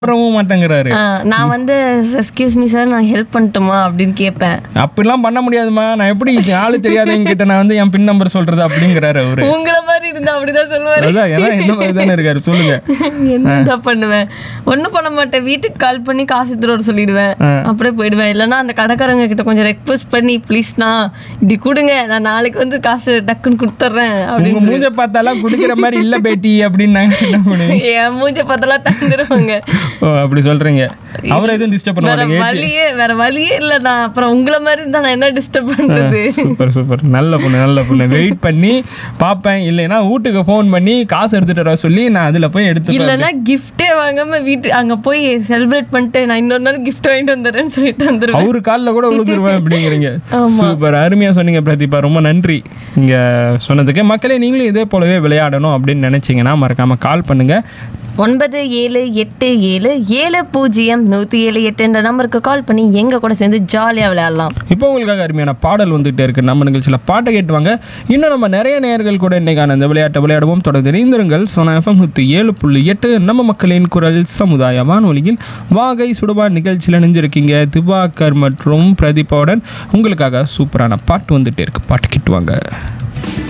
வரவும் மாட்டேங்கிறாரு ஆ, நான் வந்து எக்ஸ்கியூஸ் மீ சார் நான் ஹெல்ப் பண்ணட்டுமா அப்படின்னு கேட்பேன் அப்படிலாம் பண்ண முடியாதுமா நான் எப்படி இது ஆளு தெரியாதவங்க கிட்ட நான் வந்து என் பின் நம்பர் சொல்றது அப்படிங்கிறாரு அவரு உங்களை மாதிரி இருந்தா அப்படிதான் சொல்லுவாரு அதான் ஏன்னா என்ன மாதிரி தானே இருக்காரு சொல்லுங்க என்ன பண்ணுவேன் ஒண்ணும் பண்ண மாட்டேன் வீட்டுக்கு கால் பண்ணி காசு எடுத்துட்டு வர சொல்லிடுவேன் அப்படியே போயிடுவேன் இல்லைன்னா அந்த கடைக்காரங்க கிட்ட கொஞ்சம் ரெக்வஸ்ட் பண்ணி ப்ளீஸ்ண்ணா இப்படி கொடுங்க நான் நாளைக்கு வந்து காசு டக்குன்னு கொடுத்துட்றேன் அப்படின்னு உங்க மூஞ்ச பார்த்தாலாம் குடிக்கிற மாதிரி இல்ல பேட்டி அப்படின்னாங்க என்ன பண்ணுவீங்க என் மூஞ்ச பார்த்தெல்லாம் தந்துருவாங்க ஓ அப்படி சொல்றீங்க அவரை எதுவும் டிஸ்டர்ப் பண்ண வேற மாட்டேங்க வழியே வேற வழியே இல்ல நான் அப்புறம் உங்களை மாதிரி இருந்தா நான் என்ன டிஸ்டர்ப் பண்றது சூப்பர் சூப்பர் நல்ல பொண்ணு நல்ல பொண்ணு வெயிட் பண்ணி பார்ப்பேன் இல்லைன்னா வீட்டுக்கு ஃபோன் பண்ணி காசு எடுத்துட்டு வர சொல்லி நான் அதுல போய் எடுத்து இல்லைன்னா கிஃப்டே வாங்காம வீட்டு அங்க போய் செலிப்ரேட் பண்ணிட்டு நான் இன்னொரு நாள் கிஃப்ட் வாங்கிட்டு வந்துடுறேன்னு சொல்லிட்டு வந்துருவேன் அவரு காலில் கூட விழுந்துருவேன் அப்படிங்கிறீங்க சூப்பர் அருமையா சொன்னீங்க பிரதீபா ரொம்ப நன்றி இங்க சொன்னதுக்கு மக்களே நீங்களும் இதே போலவே விளையாடணும் அப்படின்னு நினைச்சீங்கன்னா மறக்காம கால் பண்ணுங்க ஒன்பது ஏழு எட்டு ஏழு ஏழு பூஜ்ஜியம் நூத்தி ஏழு எட்டுன்ற நம்பருக்கு கால் பண்ணி எங்க கூட சேர்ந்து ஜாலியா விளையாடலாம் இப்போ உங்களுக்காக அருமையான பாடல் வந்துகிட்டே இருக்கு நம்ம நிகழ்ச்சியில் பாட்டை கேட்டுவாங்க இன்னும் நம்ம நிறைய நேயர்கள் கூட இன்னைக்கான இந்த விளையாட்டை விளையாடுவோம் தொடர்ந்து இணைந்திருங்கள் சோனா எஃப்எம் நூற்றி ஏழு புள்ளி எட்டு நம்ம மக்களின் குரல் சமுதாய வானொலியில் வாகை சுடுபா நிகழ்ச்சியில் இணைஞ்சிருக்கீங்க திவாகர் மற்றும் பிரதீபாவுடன் உங்களுக்காக சூப்பரான பாட்டு வந்துட்டே இருக்கு பாட்டு கேட்டுவாங்க